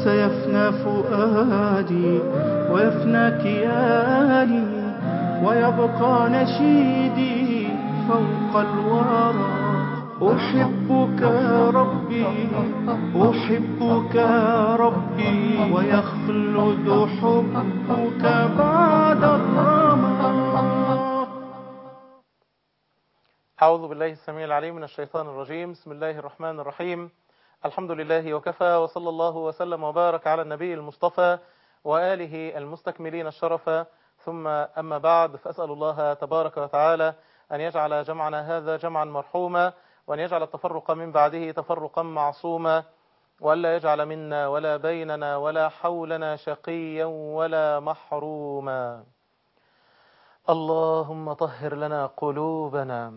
سيفنى فؤادي ويفنى كياني ويبقى نشيدي فوق الورى أحبك يا ربي أحبك يا ربي ويخلد حبك بعد الرمى أعوذ بالله السميع العليم من الشيطان الرجيم بسم الله الرحمن الرحيم الحمد لله وكفى وصلى الله وسلم وبارك على النبي المصطفى وآله المستكملين الشرف ثم أما بعد فأسأل الله تبارك وتعالى أن يجعل جمعنا هذا جمعا مرحوما وأن يجعل التفرق من بعده تفرقا معصوما وألا يجعل منا ولا بيننا ولا حولنا شقيا ولا محروما اللهم طهر لنا قلوبنا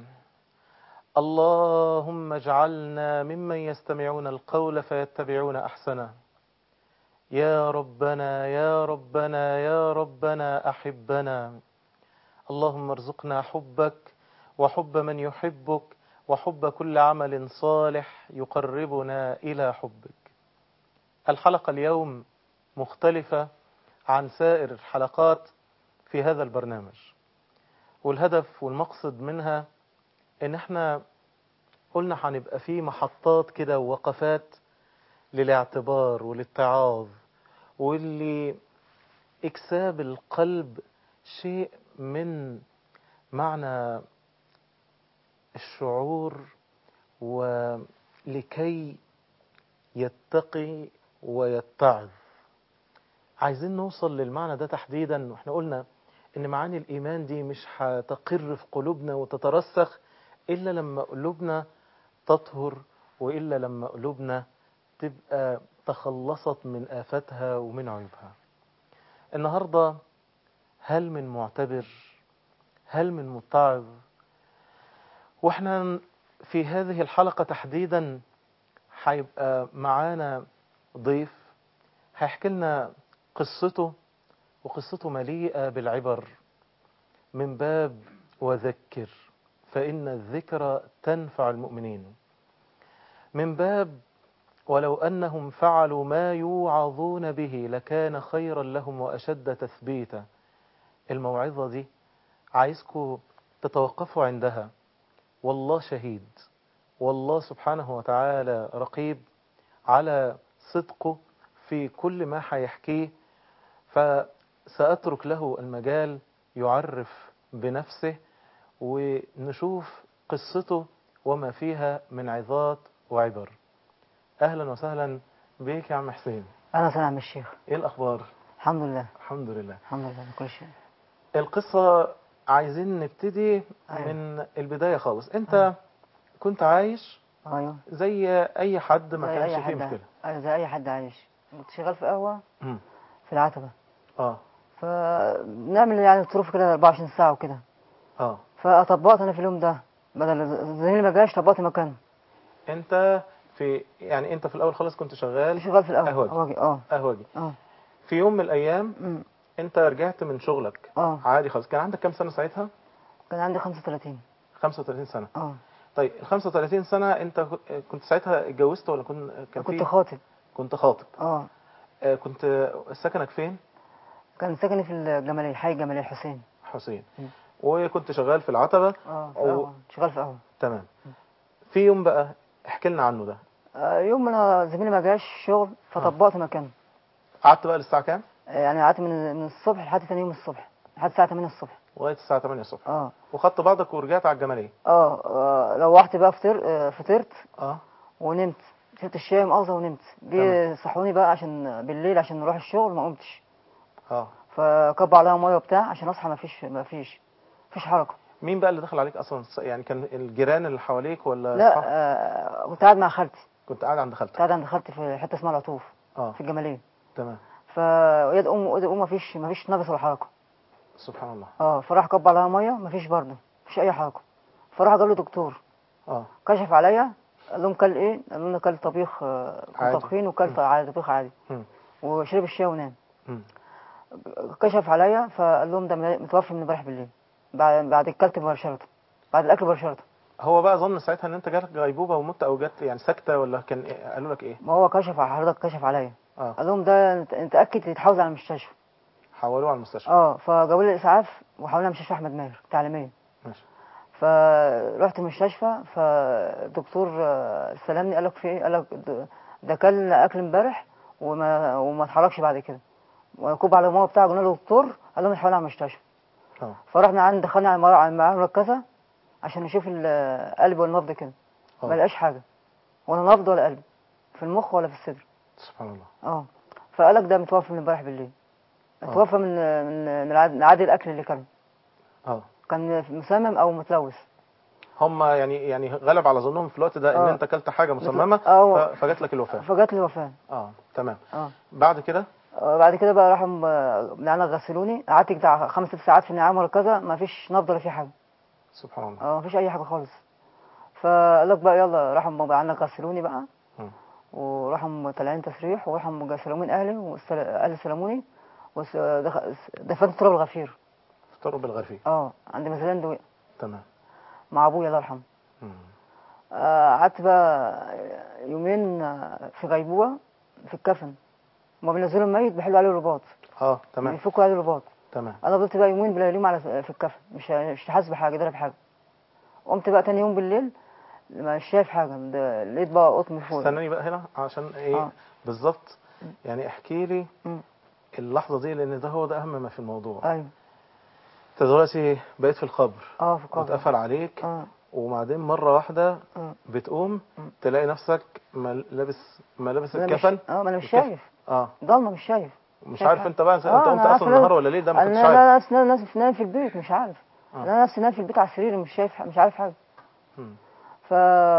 اللهم اجعلنا ممن يستمعون القول فيتبعون أحسنه يا ربنا يا ربنا يا ربنا أحبنا اللهم ارزقنا حبك وحب من يحبك وحب كل عمل صالح يقربنا إلى حبك الحلقة اليوم مختلفة عن سائر الحلقات في هذا البرنامج والهدف والمقصد منها ان احنا قلنا هنبقى في محطات كده ووقفات للاعتبار والاتعاظ واللي اكساب القلب شيء من معنى الشعور ولكي يتقي ويتعظ عايزين نوصل للمعنى ده تحديدا واحنا قلنا ان معاني الايمان دي مش هتقر في قلوبنا وتترسخ الا لما قلوبنا تطهر والا لما قلوبنا تبقى تخلصت من آفاتها ومن عيوبها النهاردة هل من معتبر هل من متعظ واحنا في هذه الحلقة تحديدا هيبقى معانا ضيف هيحكي لنا قصته وقصته مليئة بالعبر من باب وذكر فإن الذكر تنفع المؤمنين من باب ولو أنهم فعلوا ما يوعظون به لكان خيرا لهم وأشد تثبيتا الموعظة دي عايزكم تتوقفوا عندها والله شهيد والله سبحانه وتعالى رقيب على صدقه في كل ما هيحكيه فسأترك له المجال يعرف بنفسه ونشوف قصته وما فيها من عظات وعبر اهلا وسهلا بيك يا عم حسين اهلا وسهلا عم الشيخ ايه الاخبار الحمد لله الحمد لله الحمد لله بكل شيء القصة عايزين نبتدي أيوة. من البداية خالص انت كنت عايش ايوه زي اي حد ما زي كانش اي فيه حد مشكلة أيوة زي اي حد عايش كنت شغال في قهوه مم. في العتبه اه فبنعمل يعني ظروف كده 24 ساعه وكده اه فطبقت انا في اليوم ده بدل الزميل ما جاش طبقت مكانه انت في يعني انت في الاول خالص كنت شغال شغال في القهوه قهوجي. قهوجي اه قهوجي اه في يوم من الايام أمم. انت رجعت من شغلك اه عادي خالص كان عندك كام سنة ساعتها كان عندي 35 35 سنة اه طيب ال 35 سنة انت كنت ساعتها اتجوزت ولا كنت كان كنت في خاطب كنت خاطب اه آه، كنت سكنك فين كان ساكني في الجمالية حي الجمالية الحسين حسين مم. وكنت شغال في العتبة اه في أو- قهوة شغال في قهوة تمام في يوم بقى احكي لنا عنه ده آه، يوم ما انا زميلي ما جاش شغل فطبقت مكانه قعدت بقى للساعة كام يعني قعدت من من الصبح لحد تاني يوم الصبح لحد الساعة 8 الصبح لغاية الساعة 8 الصبح اه وخدت بعضك ورجعت على الجمالية اه آه، روحت بقى فطر آه، فطرت اه ونمت شربت الشاي مؤاخذة ونمت جه صحوني بقى عشان بالليل عشان نروح الشغل ما قمتش اه فكب عليها ميه وبتاع عشان اصحى ما فيش ما فيش فيش حركة مين بقى اللي دخل عليك اصلا يعني كان الجيران اللي حواليك ولا لا أصحاب؟ آه كنت قاعد مع خالتي كنت قاعد عند كنت خالتك قاعد عند خالتي في حتة اسمها العطوف اه في الجمالية تمام فيد ام ويد ام ما فيش ما فيش نفس ولا حركة سبحان الله اه فراح كب عليها ميه ما فيش برضه مفيش اي حركة فراح جاب له دكتور اه كشف عليا قال لهم كل ايه قالوا لنا كل طبيخ آه، كان عادي. طبخين وكل عادي طبيخ عادي مم. وشرب الشاي ونام مم. كشف عليا فقال لهم ده متوفي من امبارح بالليل بعد بعد الكلت مباشرة بعد الاكل مباشرة هو بقى ظن ساعتها ان انت جالك غيبوبة ومت او جات يعني سكتة ولا كان إيه؟ قالوا لك ايه ما هو كشف على حضرتك كشف عليا اه قال لهم ده انت انت اكد يتحوز على المستشفى حولوه على المستشفى اه فجابوا لي الاسعاف وحولنا مستشفى احمد ماهر تعليميه ماشي فرحت المستشفى فالدكتور آه، سلمني قال لك في ايه قال لك ده- ده كان اكل امبارح وما وما اتحركش بعد كده وكوب على الماما بتاعه قلنا له دكتور قال لهم اتحول على المستشفى اه فرحنا عند دخلنا على المر- على المعامل المركزه عشان نشوف القلب والنبض كده آه. ما لقاش حاجه ولا نبض ولا قلب في المخ ولا في الصدر سبحان الله اه فقال لك ده متوفى من امبارح بالليل آه. متوفى من من من عاد- من عادي الاكل اللي كان اه كان مسمم او متلوث هم يعني يعني غلب على ظنهم في الوقت ده ان آه. انت اكلت حاجه مسممه آه. ف- فجات لك الوفاه فجات لي وفاه اه تمام اه بعد كده آه، بعد كده بقى راحوا م- من عنا غسلوني قعدت بتاع خمس ست ساعات في النعام مركزه ما فيش نبض ولا في حاجه سبحان الله اه ما فيش اي حاجه خالص فقال لك بقى يلا راحوا م- عنا غسلوني بقى مم. وراحوا طالعين تسريح وراحوا سلموا من اهلي واهلي سلموني ودفنت تراب الغفير فطروا بالغرفيه اه عند مزلان دوي تمام مع ابويا الله يرحمه مم. آه، قعدت بقى يومين آه، في غيبوبه في الكفن هما بينزلوا الميت بيحلوا عليه الرباط اه تمام بيفكوا عليه الرباط تمام انا فضلت بقى يومين بلياليهم على في الكفن مش مش حاسس بحاجه ضرب حاجه قمت بقى تاني يوم بالليل مش شايف حاجه ده لقيت بقى قطن فوق استناني بقى هنا عشان ايه آه. بالظبط يعني احكي لي مم. اللحظه دي لان ده هو ده اهم ما في الموضوع ايوه انت دلوقتي بقيت في القبر اه في القبر واتقفل عليك اه وبعدين مره واحده اه بتقوم مم. تلاقي نفسك مل- لابس ملابس أنا مش- الكفن اه ما انا مش الكفن. شايف اه ضلمه مش شايف مش شايف عارف حاجة. انت بقى آه، انت أنا قمت عارف اصلا أنا- النهار ولا ليه ده ما انا كنتش عارف لا ناس ناس نايم في البيت مش عارف آه. انا نفسي نايم في البيت على السرير مش شايف مش عارف حاجه مم. ف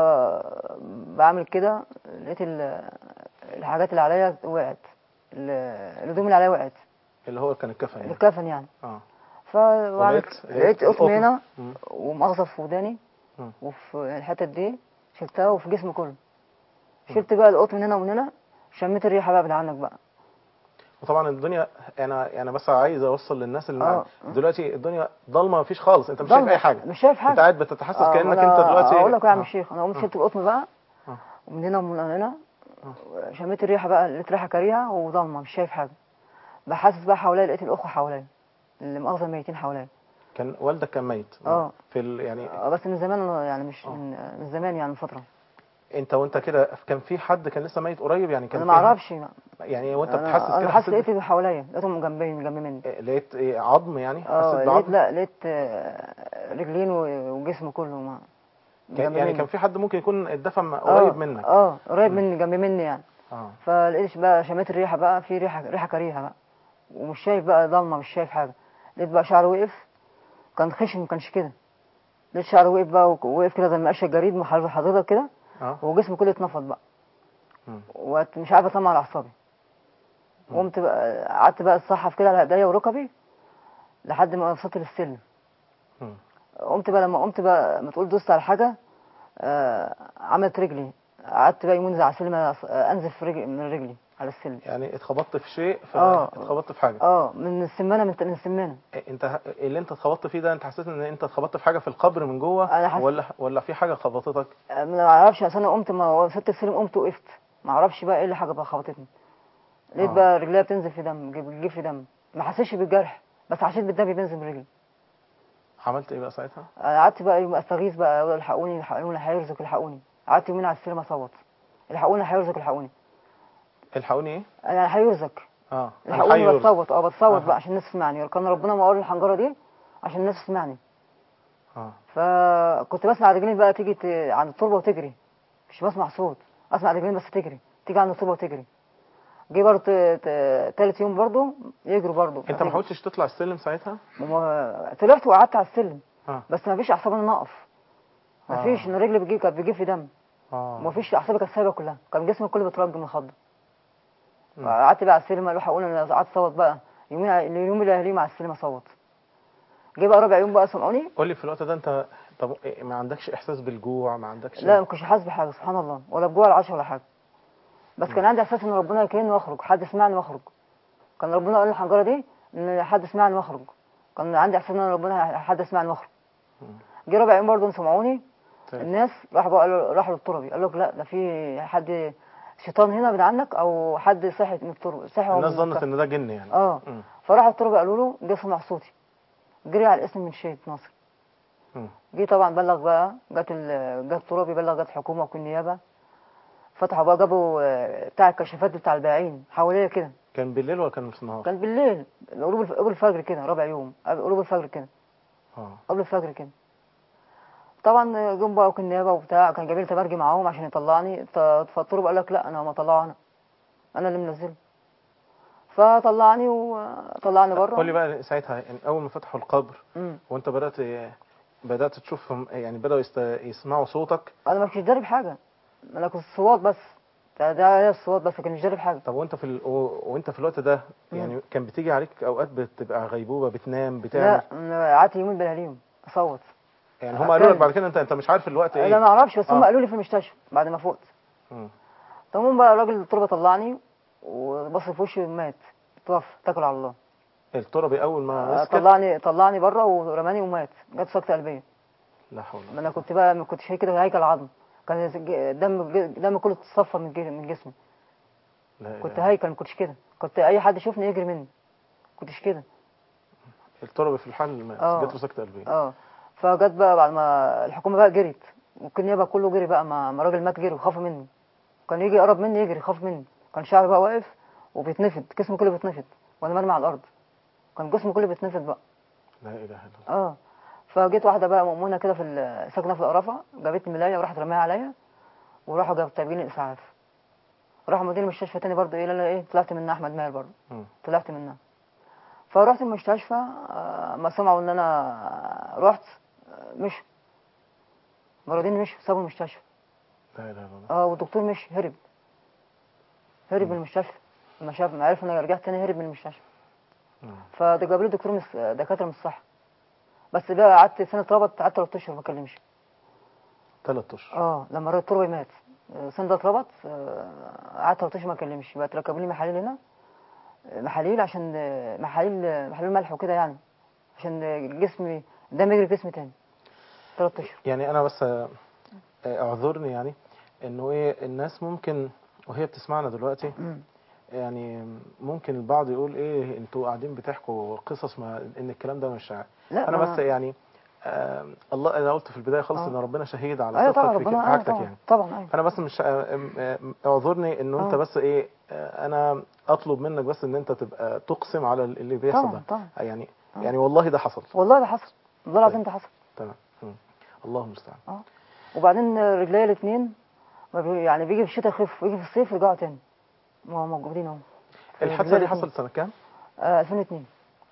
بعمل كده لقيت ال- الحاجات اللي عليا وقعت ال- الهدوم اللي عليا وقعت اللي هو كان الكفن يعني الكفن يعني اه فبعمل ولقيت- لقيت لقيت قطن القطن. هنا مم. ومغصب في وداني مم. وفي الحتت دي شلتها وفي جسمي كله شلت بقى القطن من هنا ومن هنا شميت الريحه بقى من عنك بقى وطبعا الدنيا انا انا بس عايز اوصل للناس اللي آه. معاك دلوقتي الدنيا ضلمه مفيش خالص انت مش شايف ضلمة. اي حاجه مش شايف حاجه انت قاعد بتتحسس آه، كانك وأنا انت دلوقتي اقول لك يا عم آه. الشيخ انا قمت آه. شلت القطن بقى آه. ومن هنا ومن هنا شميت الريحه بقى لقيت ريحه كريهه وضلمه مش شايف حاجه بحسس بقى حواليا لقيت الاخوه حواليا اللي مؤاخذه ميتين حواليا كان والدك كان ميت آه. في ال... يعني آه، بس من زمان أنا يعني مش آه. من, من زمان يعني من فتره انت وانت كده كان في حد كان لسه ميت قريب يعني كان انا ما في- اعرفش يعني وانت انا بتحسس انا كده حاسس حسيت لقيت اللي حواليا لقيتهم جنبي جنب مني إيه، لقيت إيه عظم يعني اه حسيت لقيت بعظم لا لقيت آه، رجلين و- وجسم كله ما كان جنب يعني مني. كان في حد ممكن يكون اتدفن آه، قريب منك اه قريب مم. مني جنب مني يعني اه فلقيت بقى شميت الريحه بقى في ريحه ريحه كريهه بقى ومش شايف بقى ضلمه مش شايف حاجه لقيت بقى شعره وقف كان خشن ما كانش كده لقيت شعره وقف بقى وك- وقف كده زي ما قشه جريد محل حضرتك كده اه وجسمي كله اتنفض بقى مم. ومش عارف اطلع على اعصابي مم. قمت بقى قعدت بقى اتصحف كده على ايديا وركبي لحد ما وصلت للسلم مم. قمت بقى لما قمت بقى ما تقول دوست على حاجه آه عملت رجلي قعدت بقى يومين على السلم أص- انزل في رجلي من رجلي على السلم يعني اتخبطت في شيء آه. فاتخبطت في حاجه اه من السمانه من من السمانه انت ه- اللي انت اتخبطت فيه ده انت حسيت ان انت اتخبطت في حاجه في القبر من جوه أنا حس- ولا ولا في حاجه خبطتك آه، ما اعرفش اصل انا قمت ما وصلت السلم قمت وقفت ما اعرفش بقى ايه اللي حاجه بقى خبطتني لقيت آه. بقى رجليا بتنزل في دم بتجيب بتجيب في دم ما حسيتش بالجرح بس حسيت بالدم بينزل من رجلي عملت ايه بقى ساعتها انا قعدت بقى يوم استغيث بقى أقول الحقوني الحقوني هيرزق الحقوني قعدت يومين على السلم اصوت الحقوني هيرزق الحقوني الحقوني ايه انا هيرزق اه الحقوني الحي يرزق. بتصوت اه بتصوت آه. بقى عشان الناس تسمعني كان ربنا ما قال الحنجره دي عشان الناس تسمعني اه فكنت بسمع رجلين بقى تيجي ت... عند التربه وتجري مش بسمع صوت اسمع رجلين بس تجري تيجي عند التربه وتجري جه برضه ت... ت... تالت يوم برضه يجروا برضه انت ما حاولتش تطلع السلم ساعتها وما- طلعت وقعدت على السلم اه بس ما فيش اعصاب ان انا اقف ما آه. فيش ان رجلي بتجيب كانت بتجيب في دم اه وما فيش اعصابي كانت سايبه كلها كان جسمي كله بيترج من الخض مم. قعدت بقى على السلم قالوا حقوني انا قعدت اصوت بقى يومين اليوم اللي اهليهم على السلم اصوت جه بقى رابع يوم بقى سمعوني قول لي في الوقت ده انت طب إيه، ما عندكش احساس بالجوع ما عندكش لا ما كنتش حاسس بحاجه سبحان الله ولا بجوع ولا عشا ولا حاجه بس كان عندي احساس ان ربنا يكرمني واخرج حد سمعني واخرج كان ربنا قال لي الحنجره دي ان حد سمعني واخرج كان عندي احساس ان ربنا حد سمعني واخرج مم. جه رابع يوم برضه سمعوني طيب. الناس راحوا بقى قالوا- راحوا للتربي قال لك لا ده في حد شيطان هنا بعيد عنك او حد صحي من التربه صحي الناس ظنت ان ده جن يعني اه مم. فراحوا التربه قالوا له جه سمع صوتي جري على الاسم من شيء ناصر مم. جه طبعا بلغ بقى جت ال- جت الترابي بلغ جت حكومه وكل نيابه فتحوا بقى جابوا آه، بتاع الكشافات بتاع البائعين حواليا كده كان بالليل ولا كان في النهار كان بالليل قرب الف- قبل الفجر كده ربع يوم قرب الفجر كده اه قبل الفجر كده طبعا جم بقى وكل نيابه وبتاع كان جايبين تبرجي معاهم عشان يطلعني ط- فالطرب قال لك لا انا ما طلعه انا انا اللي منزله فطلعني وطلعني بره قول لي بقى ساعتها يعني اول ما فتحوا القبر مم. وانت بدات بدات تشوفهم يعني بداوا يست... يسمعوا صوتك انا ما كنتش دارب حاجه انا كنت الصوات بس ده ده هي الصوات بس كان مش دارب حاجه طب وانت في ال... و... وانت في الوقت ده يعني كان بتيجي عليك اوقات بتبقى غيبوبه بتنام بتعمل لا أنا قعدت يومين بلاليهم اصوت يعني هم قالوا لك أتكلم. بعد كده انت انت مش عارف الوقت ايه انا ما اعرفش بس هم آه. قالوا لي في المستشفى بعد ما فقت مم. تمام بقى الراجل التربه طلعني وبص في وشي مات توفى اتكل على الله التربي اول ما آه، مسكت طلعني طلعني بره ورماني ومات جت سكته قلبيه لا حول ما انا كنت بقى ما كنتش كده هيكل عظم كان الدم دم كله اتصفى من جي- من جسمي لا كنت إله. هيكل ما كنتش كده كنت اي حد يشوفني يجري مني كنتش كده التربي في الحال مات آه. جات له سكته قلبيه اه فجت بقى بعد ما الحكومه بقى جريت والنيابه كله جري بقى ما ما راجل مات جري وخاف مني كان يجي يقرب مني يجري خاف مني كان شعري بقى واقف وبيتنفض جسمي كله بيتنفض وانا مرمي على الارض كان جسمي كله بيتنفض بقى لا اله الا الله اه فجيت واحده بقى مؤمنه كده في ال- ساكنه في القرافه جابت لي ملايه وراحت رماها عليا وراحوا جاب جايبين الاسعاف راحوا مدير المستشفى تاني برضه ايه لا لا ايه طلعت منها احمد ماهر برضه مم. طلعت منها فرحت المستشفى آه، ما سمعوا ان انا رحت آه، مشوا مرضين مشوا سابوا المستشفى لا اله الا الله اه والدكتور مش هرب هرب من المستشفى لما شاف ما عرف ان انا رجعت تاني هرب من المستشفى مم. فده جاب لي دكتور مس... دكاتره من الصحه بس بقى قعدت سنه اتربط قعدت ثلاث اشهر ما كلمش ثلاث اشهر اه لما التربي مات آه، سنه ده اتربط آه، قعدت ثلاث اشهر ما كلمش بقى تركبوا لي محاليل هنا آه، محاليل عشان آه، محاليل آه، محاليل ملح وكده يعني عشان آه، جسمي الدم يجري في جسمي تاني ثلاث اشهر يعني انا بس آه، اعذرني يعني انه ايه الناس ممكن وهي بتسمعنا دلوقتي مم. يعني ممكن البعض يقول ايه انتوا قاعدين بتحكوا قصص ما ان الكلام ده مش ع- لا انا ما بس يعني آه الله انا قلت في البدايه خالص آه. ان ربنا شهيد على ايوه طبعا صدقك في ربنا في ايوه حاجتك طبعا يعني طبعا ايوه فانا بس مش آه، آم، آه، اعذرني انه انت آه. بس ايه آه، انا اطلب منك بس ان انت تبقى تقسم على اللي بيحصل طبعا ده طبعا يعني آه. يعني والله ده حصل والله ده حصل والله العظيم ده حصل تمام مم. الله المستعان اه وبعدين رجليا الاثنين يعني بيجي في الشتاء يخف ويجي في الصيف يرجعوا تاني ما هم موجودين اهو الحادثه رجليا دي الاتنين. حصلت سنه كام آه 2002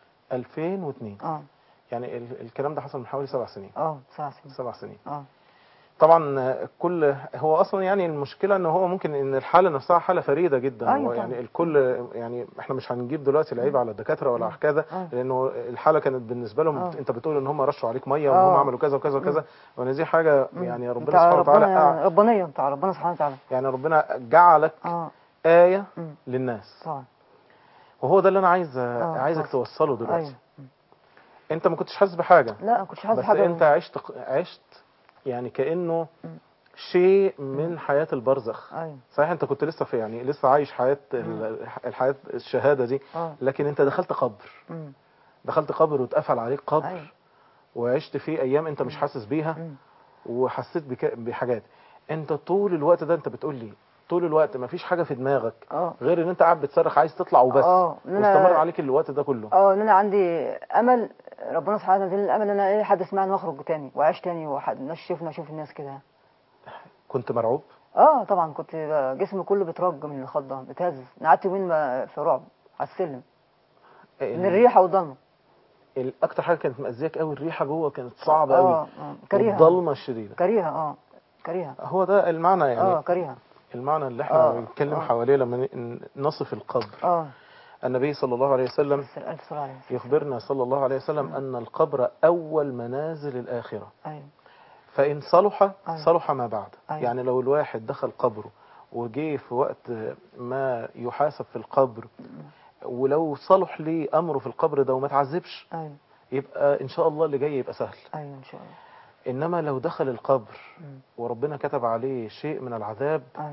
2002 اه يعني ال- الكلام ده حصل من حوالي سبع سنين اه سبع سنين سبع سنين اه طبعا آه، كل هو اصلا يعني المشكله ان هو ممكن ان الحاله نفسها حاله فريده جدا أيوة هو يعني طبعا. الكل يعني احنا مش هنجيب دلوقتي العيب على الدكاتره ولا على كذا آه. لانه الحاله كانت بالنسبه لهم آه. انت بتقول ان هم رشوا عليك ميه وان هم آه. عملوا كذا وكذا وكذا وان دي حاجه يعني ربنا بتاع سبحانه وتعالى ربنا أع- ربانية بتاع ربنا سبحانه وتعالى يعني ربنا جعلك اه ايه مم. للناس طبعا وهو ده اللي انا عايز آه، عايزك طبعا. توصله دلوقتي ايوه انت ما كنتش حاسس بحاجه لا ما كنتش حاسس بس حاجه انت عشت عشت يعني كانه شيء من حياه البرزخ ايوه صحيح انت كنت لسه في يعني لسه عايش حياه ال- الحياه الشهاده دي اه لكن انت دخلت قبر مم. دخلت قبر واتقفل عليك قبر ايوه وعشت فيه ايام انت مش حاسس بيها مم. وحسيت بك- بحاجات انت طول الوقت ده انت بتقول لي طول الوقت ما فيش حاجه في دماغك اه غير ان انت قاعد بتصرخ عايز تطلع وبس اه إن أنا- واستمر عليك الوقت ده كله اه ان انا عندي امل ربنا سبحانه وتعالى الامل ان انا ايه حد يسمعني واخرج تاني واعيش تاني وحد الناس تشوفني اشوف الناس كده كنت مرعوب اه طبعا كنت جسمي كله بيترج من الخضه بيتهز أنا قعدت يومين ما- في رعب على السلم من الريحه والضلمه ال- اكتر حاجه كانت مأذياك قوي الريحه جوه كانت صعبه قوي اه اه كريهه الضلمه الشديده كريهه اه كريهه هو ده المعنى يعني اه كريهه المعنى اللي احنا آه، بنتكلم آه. حواليه لما ن- نصف القبر اه النبي صلى الله عليه وسلم بس الف صلاه عليه وسلم. يخبرنا صلى الله عليه وسلم أن القبر أول منازل الآخرة ايوه فإن صلح أيوة. صلح ما بعد أيوة. يعني لو الواحد دخل قبره وجي في وقت ما يحاسب في القبر ولو صلح ليه أمره في القبر ده وما تعذبش ايوه يبقى إن شاء الله اللي جاي يبقى سهل ايوه ان شاء الله إنما لو دخل القبر مم. وربنا كتب عليه شيء من العذاب ايوه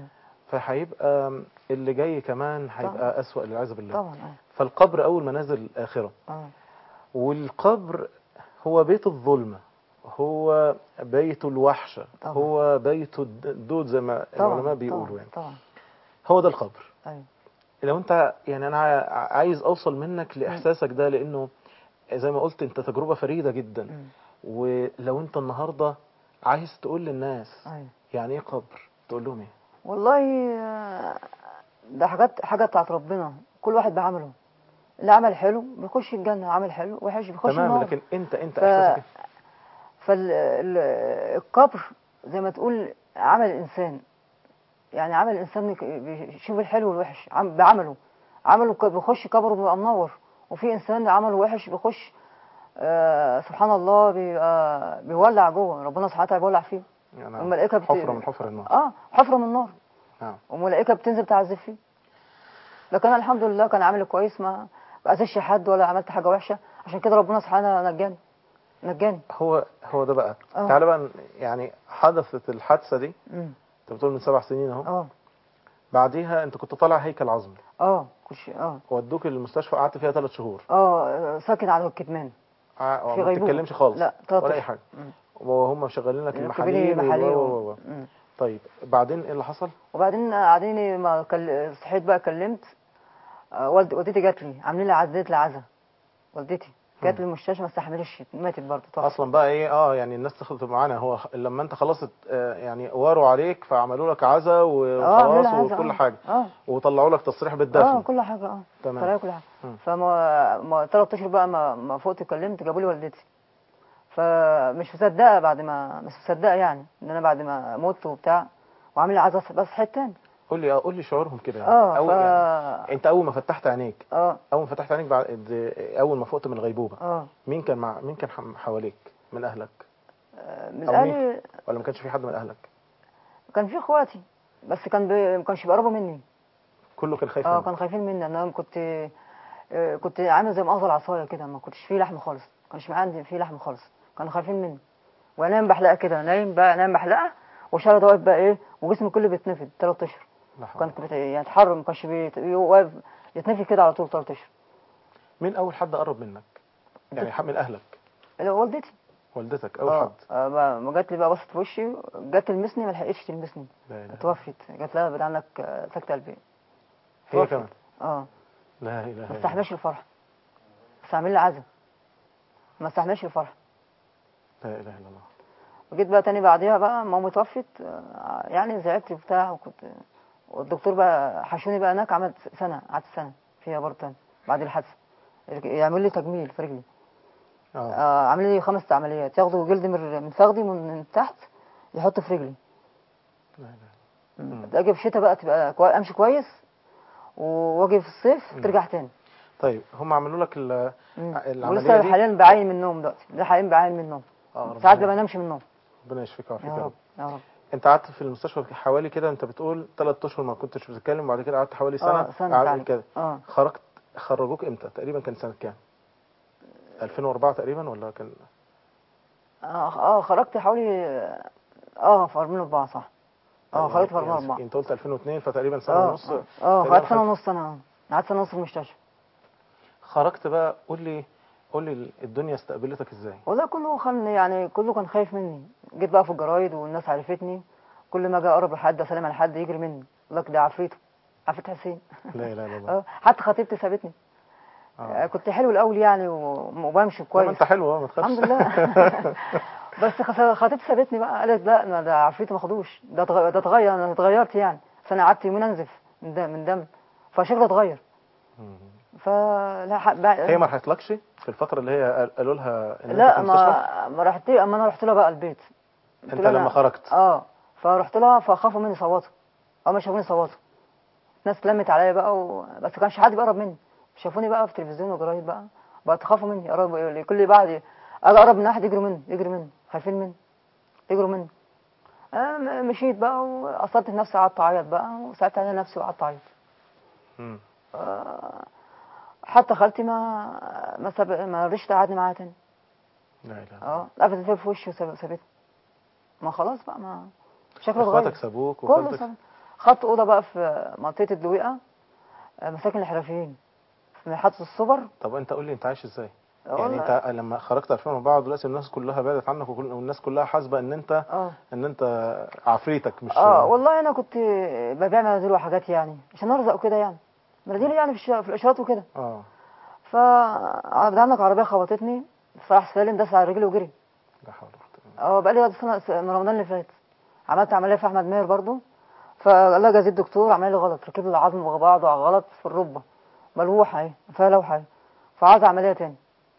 فهيبقى اللي جاي كمان هيبقى اسوأ والعياذ بالله طبعا اه فالقبر اول منازل الاخره اه والقبر هو بيت الظلمه هو بيت الوحشه طبعا. هو بيت الدود زي ما طبعا العلماء بيقولوا طبعا يعني طبعا هو ده القبر ايوه لو انت يعني انا ع- عايز اوصل منك لاحساسك ده لانه زي ما قلت انت تجربه فريده جدا مم. ولو انت النهارده عايز تقول للناس ايوه يعني ايه قبر تقول لهم ايه والله آه، ده حاجات حاجة بتاعت ربنا كل واحد بعمله اللي عمل حلو بيخش الجنة عمل حلو وحش بيخش تمام النار لكن انت انت ف... احساسك ايه فالقبر زي ما تقول عمل الإنسان يعني عمل الإنسان بيك- بيشوف الحلو والوحش عم- بعمله عمله ك- بيخش قبره بيبقى منور وفي إنسان عمله وحش بيخش آه سبحان الله بيبقى بيولع جوه ربنا سبحانه وتعالى بيولع فيه يعني الملائكة بت... حفره من حفر النار اه حفرة من النار نعم وملائكة بتنزل تعذب فيه لكن أنا الحمد لله كان عامل كويس ما ما اذيش حد ولا عملت حاجة وحشة عشان كده ربنا سبحانه نجاني نجاني هو هو ده بقى اه. تعالى بقى ن- يعني حدثت الحادثه دي امم انت بتقول من سبع سنين اهو اه بعديها انت كنت طالع هيكل عظمي اه كش اه ودوك المستشفى قعدت فيها ثلاث شهور اه ساكن على الكتمان ع- في ما غيبوبة. بتتكلمش خالص لا تلات ولا اي أشهر. حاجه مم. وهم شغالين لك ركبيني المحاليل محاليل و- و- و- و- و. مم. طيب بعدين ايه اللي حصل وبعدين قاعدين ما كل... صحيت بقى كلمت آه، والد... والدتي جات لي عاملين لي عزلت لي عزا والدتي جات لي المستشفى ما استحملتش ماتت برضه توفت. اصلا بقى ايه اه يعني الناس تاخد معانا هو خ- لما انت خلاص ات- آه، يعني واروا عليك فعملوا لك عزا اه عاملين وخلاص لي عزا وكل آه. حاجه اه وطلعوا لك تصريح اه بالدفن كل حاجه اه تمام. طلعوا كل حاجه مم. فما ما ثلاث اشهر بقى ما ما فقت كلمت جابوا لي والدتي فمش مصدقه بعد ما مش مصدقه يعني ان انا بعد ما مت وبتاع وعامل لي عزا بس صحيت تاني قول لي اه قول لي شعورهم كده يعني. اه أول ف يعني انت اول ما فتحت عينيك اه اول ما فتحت عينيك بعد اول ما فقت من الغيبوبه اه مين كان مع مين كان حم- حواليك من اهلك آه، من أو مين؟ اهلي ولا ما كانش في حد من اهلك كان في اخواتي بس كان بي... ما كانش بيقربوا مني كله كان خايف اه منك. كانوا خايفين مني انا كنت آه، كنت عامل زي مقص العصايه كده ما كنتش فيه لحم خالص ما كانش معايا عندي فيه لحم خالص كانوا خايفين مني وانام بحلقه كده نايم بقى نايم بحلقه وشارد واقف بقى ايه وجسمي كله بيتنفض ثلاث اشهر لا حول. كان كنت يعني اتحرر ما كانش بيت- واقف يتنفض كده على طول ثلاث اشهر مين اول حد قرب منك يعني حد من اهلك اللي هو والدتي والدتك اول اه حد آه، ما ما جات لي بقى بصت في وشي جت تلمسني ما لحقتش تلمسني لا اله توفت جات لها بدأ عندك آه، سكتة قلبية هي توفت. كمان اه لا اله الا ما الله استحملش الفرح بس عامل لي عزا ما استحملش الفرح لا اله الا الله وجيت بقى تاني بعديها بقى مامي توفت آه، يعني زعلت وبتاع وكنت والدكتور بقى حشوني بقى هناك عملت سنة قعدت سنة فيها برضه تاني بعد الحادثة يعمل لي تجميل في رجلي اه آه عامل لي خمس عمليات ياخدوا جلد من من فخدي من, من تحت يحطوا في رجلي لا اله مم. اجي في الشتاء بقى تبقى كوي... امشي كويس واجي في الصيف مم. ترجع تاني طيب هم عملوا لك ال- مم. العمليه ولسه دي حاليا بعين من النوم دلوقتي ده حاليا بعين من النوم اه ربنا ساعات ما بنامش من النوم ربنا يشفيك ويعافيك يا يا رب رب يا رب انت قعدت في المستشفى حوالي كده انت بتقول ثلاث اشهر ما كنتش بتتكلم وبعد كده قعدت حوالي سنه اه سنة قعدت فعلا كده اه خرجت خرجوك امتى تقريبا كان سنه كام 2004 تقريبا ولا كان اه اه خرجت حوالي اه في 2004 صح اه خرجت في يعني 2004 انت قلت 2002 فتقريبا سنه اه ونص اه اه تقريباً خدت سنة خدت- ونص انا قعدت سنة ونص في المستشفى خرجت بقى قول لي قول لي الدنيا استقبلتك ازاي والله كله كان يعني كله كان خايف مني جيت بقى في الجرايد والناس عرفتني كل ما اجي اقرب لحد اسلم على حد يجري مني يقول لك ده عفريته عفريت حسين لا اله الا الله اه حتى خطيبتي سابتني آه. اه كنت حلو الاول يعني و- وبمشي طب كويس انت حلو اه ما تخافش الحمد لله بس خ- خطيبتي سابتني بقى قالت لا ما ده عفريته ما خدوش ده اتغ- ده اتغير انا اتغيرت يعني بس انا قعدت يومين انزف من دم من دم فشكلي اتغير مم. فلا ح- بع- هي ما راحتلكش في الفتره اللي هي قال- قالوا لها ان انت لا في المستشفى ما ما رحت اما انا رحت لها بقى البيت قلت انت لها لما أنا- خرجت اه فرحت لها فخافوا مني صوتوا اه ما شافوني صوتوا ناس اتلمت عليا بقى و... بس كانش حد بيقرب مني شافوني بقى في التلفزيون وجرايد بقى بقى تخافوا مني قرب كل بعد اجي اقرب من واحد يجروا مني يجروا مني خايفين مني يجروا مني آه م- مشيت بقى واثرت في نفسي قعدت اعيط بقى وساعدت على نفسي وقعدت اعيط مم. آه حتى خالتي ما ما ساب... ما رضيش تقعدني معاها تاني لا اله الا الله اه قفلت الباب في وشي وسابتني ما خلاص بقى ما شكله اتغير اخواتك سابوك كله وخالتك ساب خدت اوضه بقى في منطقه الدويقه آه، مساكن الحرفيين في محطه السوبر طب انت قول لي انت عايش ازاي يعني والله- انت لما خرجت 2004 دلوقتي الناس كلها بعدت عنك وكل والناس كلها حاسبه ان انت اه ان انت عفريتك مش اه والله انا كنت ببيع مناديل وحاجات يعني عشان ارزق وكده يعني مناديل يعني في, الش- في الاشارات وكده اه فعندك عربيه خبطتني صلاح سالم داس على رجلي وجري لا حول ولا قوة. اه بقالي سنه من رمضان اللي فات عملت عمليه في احمد ماهر برضو فقال لها جازي الدكتور عمل لي غلط ركب لي العظم مع بعضه على غلط في الركبه ملوحه اهي فيها لوحه اهي فعاوز عمليه تاني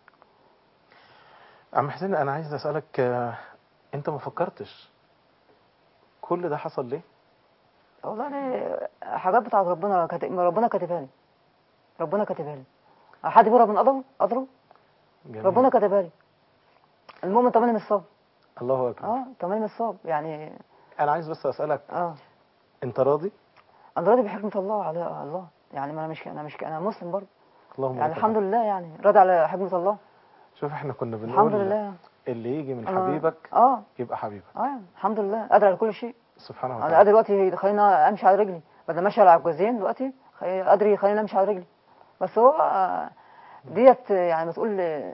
عم حسين انا عايز اسالك آه، انت ما فكرتش كل ده حصل ليه والله انا حاجات بتاعت ربنا كاتب ربنا كاتبها لي ربنا كاتبها لي حد بيهرب من قدره قدره جميل. ربنا كاتبها لي المؤمن تمام من الصبر الله اكبر اه تمام من الصبر يعني انا عايز بس اسالك اه انت راضي انا راضي بحكمه الله على الله يعني ما انا مش انا مش انا مسلم برضه اللهم يعني لك الحمد الحمد. لله يعني راضي على حكمه الله شوف احنا كنا بنقول الحمد لله اللي يجي من أنا- حبيبك اه يبقى حبيبك اه الحمد لله قادر على كل شيء سبحانه انا وتعالى قادر دلوقتي خليني امشي على رجلي بدل ما امشي على عكازين دلوقتي خي- قادر يخليني امشي على رجلي بس هو آه، ديت آه، يعني ما تقول آه،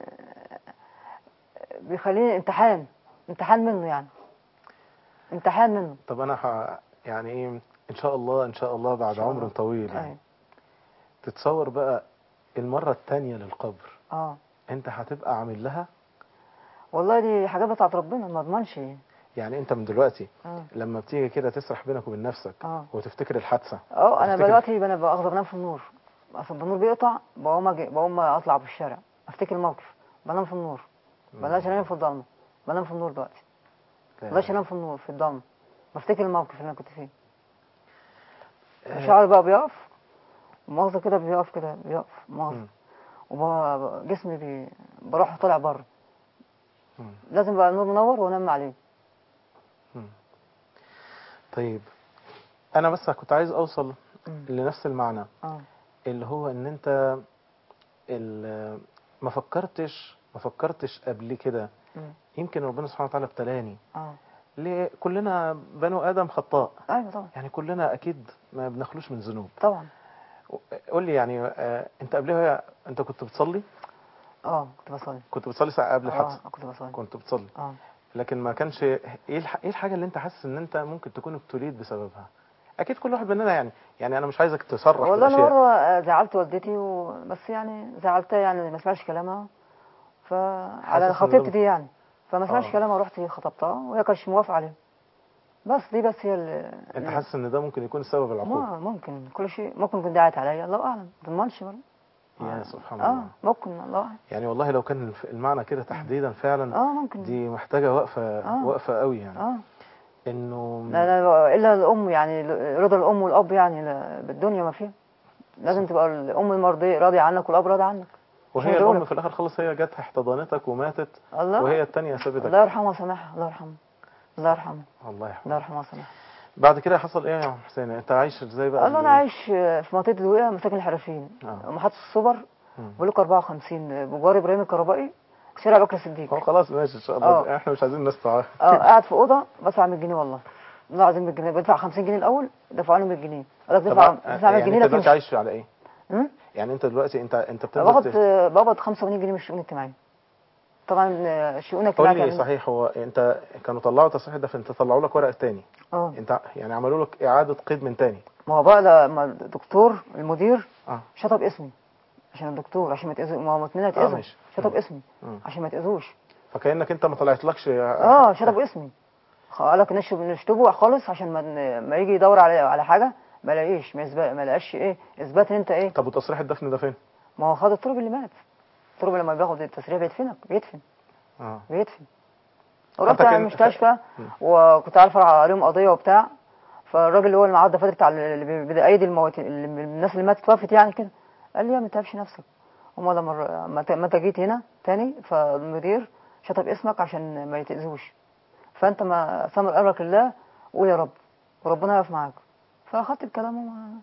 بيخليني امتحان امتحان منه يعني امتحان منه طب انا ح... يعني ايه ان شاء الله ان شاء الله بعد شاء عمر الله. طويل يعني أيوة. تتصور بقى المرة التانية للقبر اه انت هتبقى عامل لها والله دي حاجات بتاعت ربنا ما اضمنش يعني انت من دلوقتي اه لما بتيجي كده تسرح بينك وبين نفسك اه وتفتكر الحادثة اه انا تفتكر- دلوقتي انا باخذ بنام في النور اصل النور بيقطع بقوم أجي بقوم اطلع في الشارع افتكر الموقف بنام في النور بلاش انام في الضلمه بنام في النور دلوقتي لا. بلاش انام في النور في الضلمه بفتكر الموقف اللي انا كنت فيه شعري بقى بيقف مؤاخذة كده بيقف كده بيقف مؤاخذة مم. وجسمي بي... بروح طالع بره مم. لازم بقى النور منور وانام عليه مم. طيب انا بس كنت عايز اوصل مم. لنفس المعنى اه اللي هو ان انت ال- ما فكرتش ما فكرتش قبل كده مم. يمكن ربنا سبحانه وتعالى ابتلاني اه ليه كلنا بنو ادم خطاء ايوه طبعا يعني كلنا اكيد ما بنخلوش من ذنوب طبعا قول لي يعني آه، انت قبلها انت كنت بتصلي اه كنت بصلي كنت بتصلي ساعه قبل الحادثه اه كنت بصلي كنت بتصلي اه لكن ما كانش ايه الح... ايه الحاجه اللي انت حاسس ان انت ممكن تكون ابتليت بسببها اكيد كل واحد مننا يعني يعني انا مش عايزك تصرح والله انا بالاشياء مره آه، زعلت والدتي و... بس يعني زعلتها يعني ما سمعش كلامها فعلى حاسس إن خطيبتي ده- دي يعني فما سمعش آه. كلامها ورحت خطبتها وهي كانتش موافقه عليه بس دي بس هي اللي انت حاسس ان ده ممكن يكون سبب العقوبه ما ممكن كل شيء ممكن يكون دعت عليا الله اعلم ما تضمنش برضه يا سبحان اه الله ممكن الله اعلم يعني والله لو كان الف- المعنى كده تحديدا فعلا اه ممكن دي محتاجه وقفه آه. وقفه قوي يعني اه انه لا لا الا الام يعني رضا الام والاب يعني لا- بالدنيا ما فيها لازم تبقى الام المرضيه راضيه عنك والاب راضي عنك وهي عشان يدعوا الام لك. في الاخر خالص هي جت احتضنتك وماتت الله وهي التانية سابتك الله يرحمه وسامحها الله يرحمه الله يرحمه الله يرحمه الله يرحمه وسامحها بعد كده حصل ايه يا عم حسين انت عايش ازاي بقى الله انا عايش في منطقه الوقيه مساكن الحرفيين آه. محطه السوبر مم. بقول لك 54 بجوار ابراهيم الكهربائي شارع بكر الصديق هو خلاص ماشي ان شاء الله آه. احنا مش عايزين الناس تعرف اه قاعد في اوضه بدفع 100 جنيه والله والله العظيم 100 جنيه بدفع 50 جنيه الاول دفعوا لي 100 جنيه قال لك دفع دفع 100 يعني جنيه انت لكن دلوقتي عايش على ايه مم؟ يعني انت دلوقتي انت انت باخد بتنزل ت- بقبض 85 جنيه من الشؤون الاجتماعيه طبعا آه، الشؤون قول الاجتماعيه لي بتعمل- صحيح هو انت كانوا طلعوا تصحيح ده فانت طلعوا لك ورق تاني اه انت يعني عملوا لك اعاده قيد من تاني ما هو بقى لما الدكتور المدير اه شطب اسمي عشان الدكتور عشان ما يتأذوا ما هو اتنين اه هيتأذوا ماشي شطب مم. اسمي مم. عشان ما يتأذوش فكانك انت ما طلعتلكش اه شطب اسمي قال لك نشطب نشطبه خالص عشان ما ما يجي يدور على على حاجه ما يلاقيش ما يثبت ما يلاقيش ايه اثبات ان انت ايه طب وتصريح الدفن ده فين؟ ما هو خد التراب اللي مات التراب لما بياخد التسريح بيدفنك بيدفن اه بيدفن ورحت كان- على المستشفى مم. وكنت عارف عليهم قضيه وبتاع فالراجل اللي هو المعاد الدفاتر بتاع اللي بي- بيأيد الموت اللي من الناس اللي ماتت وقفت يعني كده قال لي يا ما تتعبش نفسك هما لما الر- ما ت- ما انت جيت هنا تاني فالمدير شطب اسمك عشان ما يتأذوش فانت ما سامر امرك لله قول يا رب وربنا يقف معاك فاخدت الكلام وما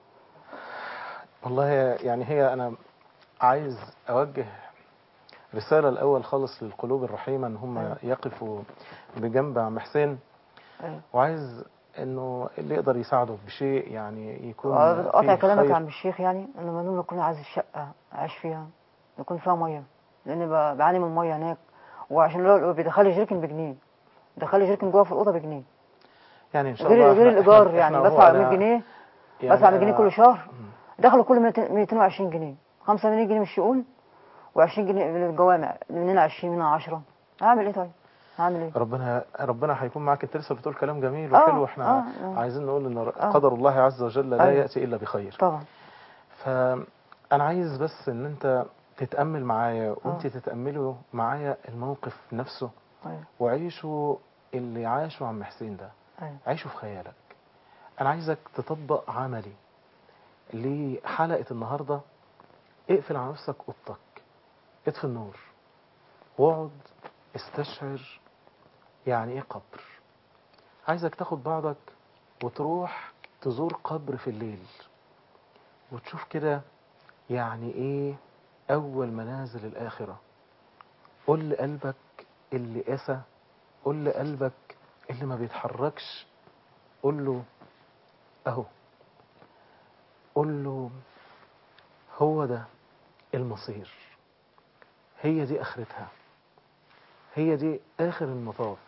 والله يعني هي انا عايز اوجه رساله الاول خالص للقلوب الرحيمه ان هم أيوة. يقفوا بجنب عم حسين أيوة. وعايز انه اللي يقدر يساعده بشيء يعني يكون آه، قطع فيه كلامك خير. عن الشيخ يعني انا مجنون اكون عايز الشقه اعيش فيها يكون فيها ميه لان ب- بعاني من الميه هناك وعشان لو بيدخل لي جيركن بجنيه دخل لي جيركن جوه في الاوضه بجنيه يعني ان شاء غير الله غير إحنا- الايجار إحنا- يعني إحنا هو بدفع أنا- 100 جنيه يعني بدفع 100 جنيه أنا- كل شهر مم. دخلوا كل 200 220 جنيه 5 جنيه من الشؤون و20 جنيه من الجوامع مننا 20 منها 10 هعمل ايه طيب هعمل ايه ربنا ربنا هيكون معاك انت لسه بتقول كلام جميل آه، وحلو احنا آه، آه. عايزين نقول ان آه. قدر الله عز وجل لا أيوة. ياتي الا بخير طبعا فانا عايز بس ان انت تتامل معايا وانت آه. تتاملوا معايا الموقف نفسه ايوه وعيشوا اللي عاشه عم حسين ده ايوه عيشه في خيالك انا عايزك تطبق عملي لحلقه النهارده اقفل على نفسك اوضتك اطفي النور واقعد استشعر يعني ايه قبر عايزك تاخد بعضك وتروح تزور قبر في الليل وتشوف كده يعني ايه اول منازل الاخره قول لقلبك اللي قسى قول لقلبك اللي ما بيتحركش قول له اهو قول له هو ده المصير هي دي اخرتها هي دي اخر المطاف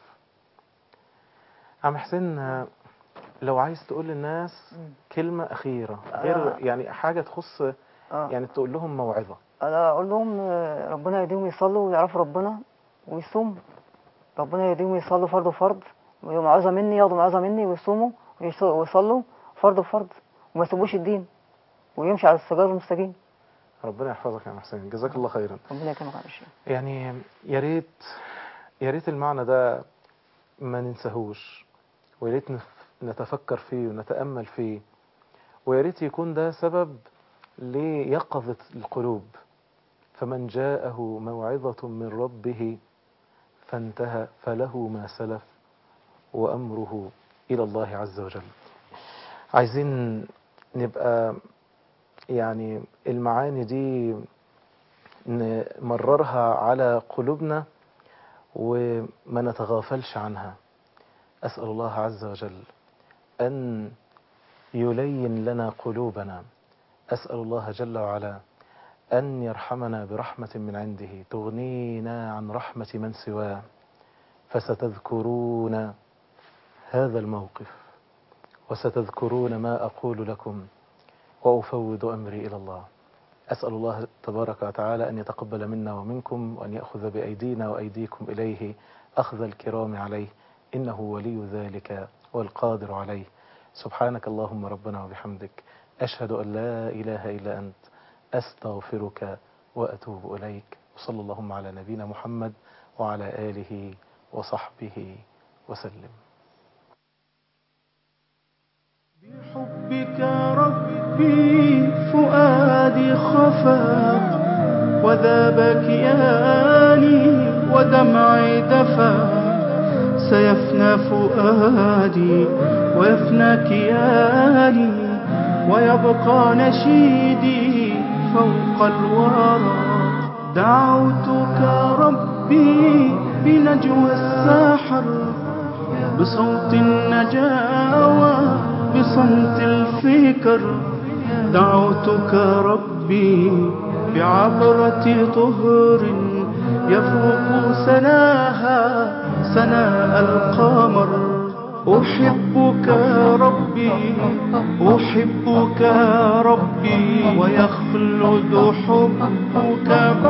عم حسين آه، لو عايز تقول للناس مم. كلمة أخيرة غير آه. يعني حاجة تخص اه يعني تقول لهم موعظة انا اقول لهم آه، ربنا يهديهم يصلوا ويعرفوا ربنا ويصوموا ربنا يهديهم يصلوا فرض وفرض وموعظه مني ياخدوا موعظه مني ويصوموا ويص- ويصلوا فرض وفرض وما يسيبوش الدين ويمشي على السجاد المستقيم ربنا يحفظك يا عم حسين جزاك الله خيرا ربنا يكرمك على الشيء يعني يا ريت يا ريت المعنى ده ما ننساهوش ويا ريت نف- نتفكر فيه ونتأمل فيه ويا ريت يكون ده سبب ليقظة القلوب فمن جاءه موعظة من ربه فانتهى فله ما سلف وأمره إلى الله عز وجل عايزين نبقى يعني المعاني دي نمررها على قلوبنا وما نتغافلش عنها أسأل الله عز وجل أن يلين لنا قلوبنا أسأل الله جل وعلا أن يرحمنا برحمة من عنده تغنينا عن رحمة من سواه فستذكرون هذا الموقف وستذكرون ما أقول لكم وأفوض أمري إلى الله أسأل الله تبارك وتعالى أن يتقبل منا ومنكم وأن يأخذ بأيدينا وأيديكم إليه أخذ الكرام عليه إنه ولي ذلك والقادر عليه سبحانك اللهم ربنا وبحمدك أشهد أن لا إله إلا أنت أستغفرك وأتوب إليك وصلى اللهم على نبينا محمد وعلى آله وصحبه وسلم بحبك ربي فؤادي خفا وذاب كياني ودمعي دفا سيفنى فؤادي ويفنى كياني ويبقى نشيدي فوق الورى دعوتك ربي بنجوى الساحر بصوت النجاوى بصمت الفكر دعوتك ربي بعبرة طهر يفوق سناها سناء القمر أحبك ربي أحبك ربي ويخلد حبك